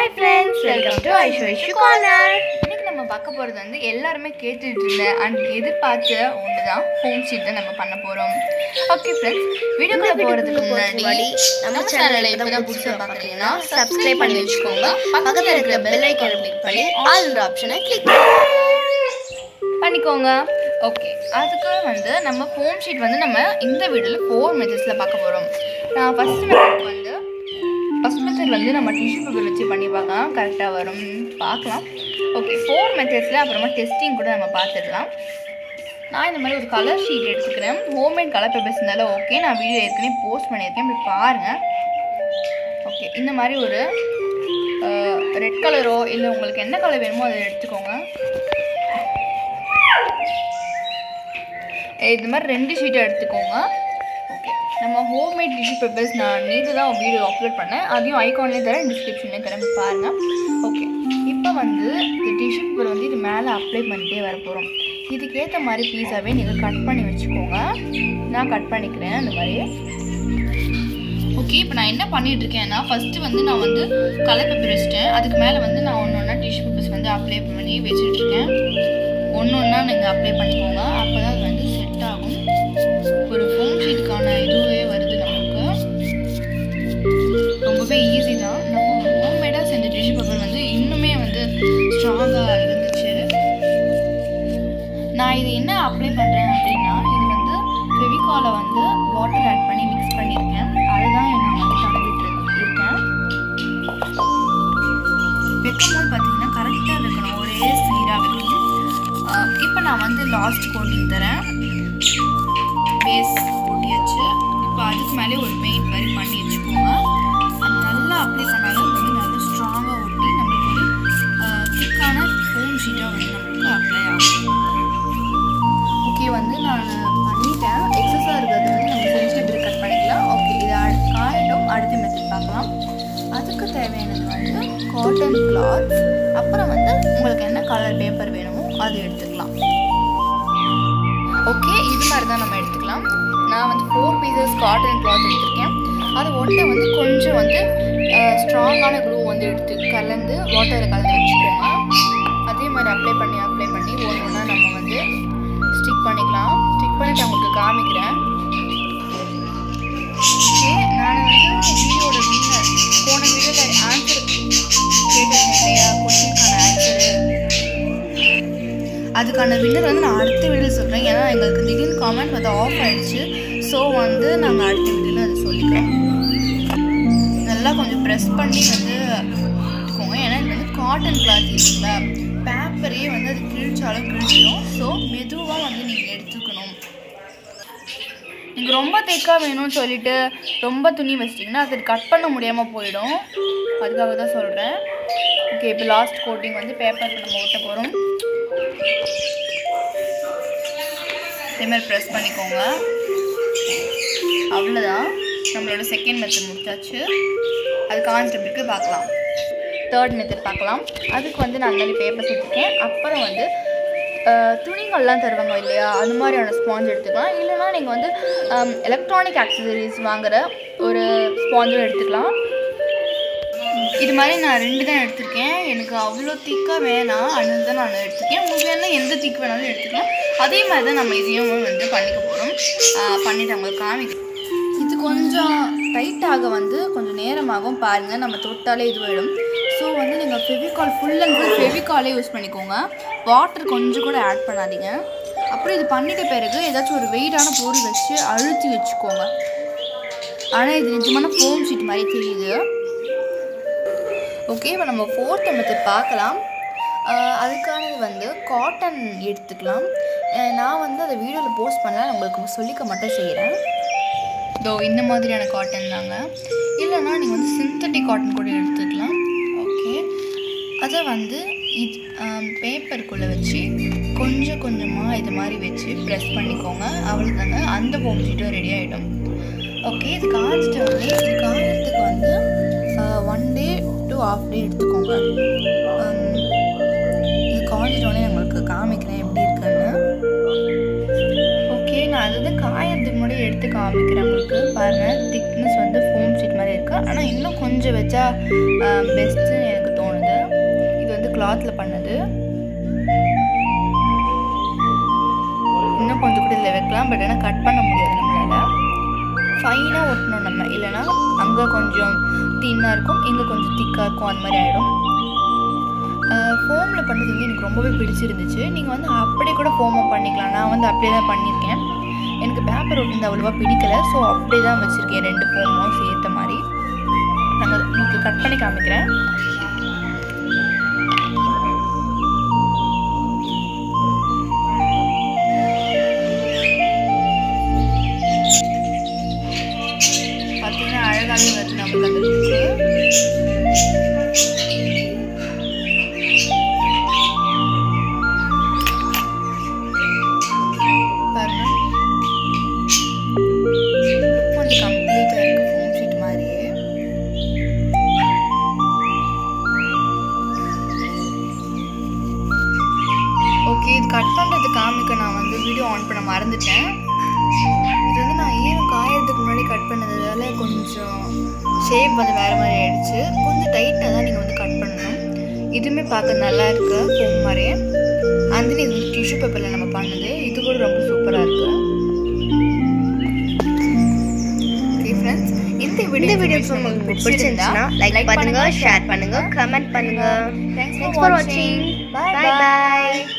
Hi friends welcome to Aishu Aishu corner இன்னைக்கு நம்ம பார்க்க போகிறது வந்து எல்லாருமே கேட்டுட்டு இருந்த அண்ட் எதிர்பார்த்த ஒன்று தான் ஹோம் ஷீட்டை நம்ம பண்ண போகிறோம் ஓகே ஃப்ரெண்ட்ஸ் வீடியோக்குள்ள போகிறதுக்கு முன்னாடி நம்ம சேனலை இப்போ தான் புதுசாக பார்க்குறீங்கன்னா சப்ஸ்கிரைப் பண்ணி வச்சுக்கோங்க பக்கத்தில் இருக்கிற பெல் ஐக்கானை கிளிக் பண்ணி ஆல்ன்ற ஆப்ஷனை கிளிக் பண்ணிக்கோங்க ஓகே அதுக்கு வந்து நம்ம ஹோம் ஷீட் வந்து நம்ம இந்த வீடியோவில் ஃபோர் மெத்தட்ஸில் பார்க்க போகிறோம் நான் ஃபஸ்ட் மெத்தட் வந்து ஃபஸ்ட் மெத்தட் வந்து நம்ம டிஷ்யூ பேப்பர் வச்சு பண்ணி பார்க்கலாம் கரெக்டாக வரும் பார்க்கலாம் ஓகே ஃபோர் மெத்தட்ஸில் அப்புறமா டெஸ்டிங் கூட நம்ம பார்த்துடலாம் நான் இந்த மாதிரி ஒரு கலர் ஷீட் எடுத்துக்கிறேன் ஹோம்மேட் கலர் பேப்பர்ஸ் இருந்தாலும் ஓகே நான் வீடியோ ஏற்கனவே போஸ்ட் பண்ணியிருக்கேன் போய் பாருங்கள் ஓகே இந்த மாதிரி ஒரு ரெட் கலரோ இல்லை உங்களுக்கு என்ன கலர் வேணுமோ அதை எடுத்துக்கோங்க இது மாதிரி ரெண்டு ஷீட்டை எடுத்துக்கோங்க ஓகே நம்ம ஹோம்மேட் டிஷ்யூ பேப்பர்ஸ் நான் நேற்று தான் வீடியோ அப்லோட் பண்ணேன் அதையும் ஐகான்லேயே தரேன் டிஸ்கிரிப்ஷன்லேயே தரேன் போய் பாருங்கள் ஓகே இப்போ வந்து இந்த டிஷ்யூ பேப்பர் வந்து இது மேலே அப்ளை பண்ணிட்டே வர போகிறோம் இதுக்கேற்ற மாதிரி பீஸாவே நீங்கள் கட் பண்ணி வச்சுக்கோங்க நான் கட் பண்ணிக்கிறேன் அந்த மாதிரி ஓகே இப்போ நான் என்ன பண்ணிட்டு இருக்கேன்னா ஃபஸ்ட்டு வந்து நான் வந்து கலர் பேப்பர் வச்சிட்டேன் அதுக்கு மேலே வந்து நான் ஒன்று ஒன்றா டிஷ்யூ பேப்பர்ஸ் வந்து அப்ளை பண்ணி வச்சுட்டு இருக்கேன் ஒன்று ஒன்றா நீங்கள் அப்ளை பண்ணிக்கோங்க அப்போ தான் அது வந்து செட் ஆகும் ஒரு ஃபோன் ஷீட்டுக்கான இதுவே வருது நமக்கு ரொம்பவே ஈஸி தான் நம்ம ஹோம்மேடாக செஞ்ச டிஷ்யூ பேப்பர் வந்து இன்னுமே வந்து ஸ்ட்ராங்காக இருந்துச்சு நான் இது என்ன அப்ளை பண்ணுறேன் அப்படின்னா இது வந்து ஃபெவிகாலை வந்து வாட்டர் ஆட் பண்ணி மிக்ஸ் பண்ணியிருக்கேன் அதுதான் நான் வந்து தடவிட்டு இருக்கேன் வைக்கும்போது பார்த்தீங்கன்னா கரெக்டாக வைக்கணும் ஒரே சீராக வைக்கணும் இப்போ நான் வந்து லாஸ்ட் கோட்டிங் தரேன் பேஸ் ஒட்டியாச்சு இப்போ அதுக்கு மேலே ஒரு பெயிண்ட் மாதிரி பண்ணி வச்சுக்கோங்க அது நல்லா அப்ளை பண்ணாலும் அது வந்து நல்லா ஸ்ட்ராங்காக ஒட்டி நம்மளுக்கு ஒரு திக்கான ஃபோம் ஷீட்டாக வந்து நம்மளுக்கு அப்ளை ஆகும் ஓகே வந்து நான் பண்ணிட்டேன் எக்ஸஸாக இருக்கிறது வந்து நம்ம செஞ்சு இப்படி கட் பண்ணிக்கலாம் ஓகே இது அடு- காயட்டும் அடுத்த மெத்தட் பார்க்கலாம் அதுக்கு தேவையானது வந்து காட்டன் கிளாத் அப்புறம் வந்து உங்களுக்கு என்ன கலர் பேப்பர் வேணுமோ அது எடுத்துக்கலாம் ஓகே இது மாதிரி தான் நம்ம எடுத்துக்கலாம் நான் வந்து ஃபோர் பீசஸ் காட்டன் கிளாத் எடுத்திருக்கேன் அது ஒட்டை வந்து கொஞ்சம் வந்து ஸ்ட்ராங்கான க்ளூ வந்து எடுத்து கலந்து வாட்டரில் கலந்து வச்சுக்கோங்க அதே மாதிரி அப்ளை பண்ணி அப்ளை பண்ணி ஒன்று ஒன்றா நம்ம வந்து ஸ்டிக் பண்ணிக்கலாம் ஸ்டிக் பண்ணிட்டு உங்களுக்கு காமிக்கிறேன் ஓகே நான் வந்து வீடியோட வின்னர் போன வீடியோவில் ஆன்சர் கேட்டிருந்தேன் இல்லையா கொஸ்டினுக்கான ஆன்சரு அதுக்கான வின்னர் வந்து நான் அடுத்த வீடியோ சொல்கிறேன் ஏன்னா எங்களுக்கு திடீர்னு காமெண்ட் வந்து ஆஃப் ஆயிடுச்சு ஸோ வந்து நாங்கள் அடுத்த வீடியோவில் அதை சொல்லிக்கிறோம் நல்லா கொஞ்சம் ப்ரெஸ் பண்ணி வந்து எடுத்துக்கோங்க ஏன்னா இது வந்து காட்டன் கிளாத் இருக்குல்ல பேப்பரே வந்து அது கிழிச்சாலும் கிழிச்சிடும் ஸோ மெதுவாக வந்து நீங்கள் எடுத்துக்கணும் நீங்கள் ரொம்ப தேக்காக வேணும்னு சொல்லிட்டு ரொம்ப துணி வச்சிட்டிங்கன்னா அது கட் பண்ண முடியாமல் போயிடும் அதுக்காக தான் சொல்கிறேன் ஓகே இப்போ லாஸ்ட் கோட்டிங் வந்து பேப்பருக்கு நம்ம ஒட்ட போகிறோம் இதே மாதிரி ப்ரெஸ் பண்ணிக்கோங்க அவ்வளோதான் நம்மளோட செகண்ட் மெத்தட் முடிச்சாச்சு அது கான்ஸ்டபிளுக்கு பார்க்கலாம் தேர்ட் மெத்தட் பார்க்கலாம் அதுக்கு வந்து நான் அந்த மாதிரி பேப்பர்ஸ் எடுத்துக்கேன் அப்புறம் வந்து அஹ், துணிகள்லாம் தருவாங்க இல்லையா அந்த மாதிரியான ஸ்பாஞ்ச் எடுத்துக்கலாம் இல்லைன்னா நீங்கள் வந்து எலக்ட்ரானிக் ஆக்சசரிஸ் வாங்குற ஒரு ஸ்பாஞ்சும் எடுத்துக்கலாம் இது மாதிரி நான் ரெண்டு தான் எடுத்திருக்கேன் எனக்கு அவ்வளோ திக்காக வேணாம் அதனால தான் நான் எடுத்திருக்கேன் உங்களுக்கு வேணால் எந்த திக் வேணாலும் எடுத்துக்கலாம் அதே மாதிரி தான் நம்ம இதையும் வந்து பண்ணிக்க போகிறோம் பண்ணிட்டு அவங்களுக்கு காமிக்க இது கொஞ்சம் டைட்டாக வந்து கொஞ்சம் நேரமாகவும் பாருங்கள் நம்ம தொட்டாலே இதுவாயிடும் ஸோ வந்து நீங்கள் ஃபெவிகால் ஃபுல் அண்ட் ஃபுல் ஃபெவிகாலே யூஸ் பண்ணிக்கோங்க வாட்டர் கொஞ்சம் கூட ஆட் பண்ணாதீங்க அப்புறம் இது பண்ணிட்ட பிறகு ஏதாச்சும் ஒரு வெயிட்டான பொருள் வச்சு அழுத்தி வச்சுக்கோங்க ஆனால் இது நிஜமான ஃபோம் ஷீட் மாதிரி தெரியுது ஓகே இப்போ நம்ம ஃபோர்த் மெத்தட் பார்க்கலாம் ஆஹ் அதுக்கானது வந்து காட்டன் எடுத்துக்கலாம் ஆஹ் நான் வந்து அதை வீடியோவில் போஸ்ட் பண்ணல நான் உங்களுக்கு சொல்லிக்க மட்டும் செய்கிறேன் இதோ இந்த மாதிரியான காட்டன் தாங்க இல்லைன்னா நீங்கள் வந்து சிந்தட்டிக் காட்டன் கூட எடுத்துக்கலாம் ஓகே அதை வந்து இது பேப்பருக்குள்ளே வச்சு கொஞ்சம் கொஞ்சமாக இது மாதிரி வச்சு ப்ரெஸ் பண்ணிக்கோங்க அவ்வளோதாங்க அந்த ஹோம் ஷீட்டும் ரெடி ஆகிடும் ஓகே இது காய்ச்சிட்ட உடனே இது காயறதுக்கு வந்து one day to half day எடுத்துக்கோங்க ஆம், இது காய்ச்சிட்ட உடனே உங்களுக்கு காமிக்கிறேன் எப்படி இருக்குன்னு ஓகே நான் அது வந்து காயறதுக்கு முன்னாடி எடுத்து காமிக்கிறேன் உங்களுக்கு பாருங்கள் திக்னஸ் வந்து ஃபோம் ஷீட் மாதிரி இருக்குது ஆனால் இன்னும் கொஞ்சம் வச்சா பெஸ்ட்டுன்னு எனக்கு தோணுது கிளாத்தில் பண்ணது இன்னும் கொஞ்சம் கூட இதில் வைக்கலாம் பட் ஆனால் கட் பண்ண முடியாது நம்மளால் ஃபைனாக ஒட்டணும் நம்ம இல்லைன்னா அங்கே கொஞ்சம் தின்னாக இருக்கும் இங்கே கொஞ்சம் திக்காக இருக்கும் அந்த மாதிரி ஆகிடும் ஃபோமில் பண்ணது வந்து எனக்கு ரொம்பவே பிடிச்சிருந்துச்சு நீங்கள் வந்து அப்படியே கூட ஃபோமாக பண்ணிக்கலாம் நான் வந்து அப்படியே தான் பண்ணியிருக்கேன் எனக்கு பேப்பர் ஒட்டுனது அவ்வளோவா பிடிக்கல ஸோ அப்படியே தான் வச்சுருக்கேன் ரெண்டு ஃபோமும் சேர்த்த மாதிரி நாங்கள் உங்களுக்கு கட் பண்ணி காமிக்கிறேன் பார்த்தீங்கன்னா அழகாகவே வருது நமக்கு அந்த லுக்கு பாருங்க கொஞ்சம் கம்ப்ளீட்டாக இருக்குது ஃபோம் ஷீட் மாதிரியே ஓகே இது கட் பண்ணுறது காமிக்க நான் வந்து வீடியோ ஆன் பண்ண மறந்துட்டேன் இது வந்து நான் ஈரம் காயறதுக்கு முன்னாடி கட் பண்ணதால கொஞ்சம் ஷேப் வந்து வேறு மாதிரி ஆயிடுச்சு கொஞ்சம் டைட்டாக தான் நீங்கள் வந்து கட் பண்ணணும் இதுவுமே பார்க்க நல்லா இருக்கு ஃபோம் மாதிரியே அந்த இது வந்து டிஷ்யூ பேப்பரில் நம்ம பண்ணது இது கூட ரொம்ப சூப்பராக இருக்கு ஓகே ஃப்ரெண்ட்ஸ் இந்த வீடியோ இந்த வீடியோ உங்களுக்கு பிடிச்சிருந்துச்சுன்னா லைக் பண்ணுங்க ஷேர் பண்ணுங்க கமெண்ட் பண்ணுங்க thanks Thanks for watching. Bye Bye bye bye.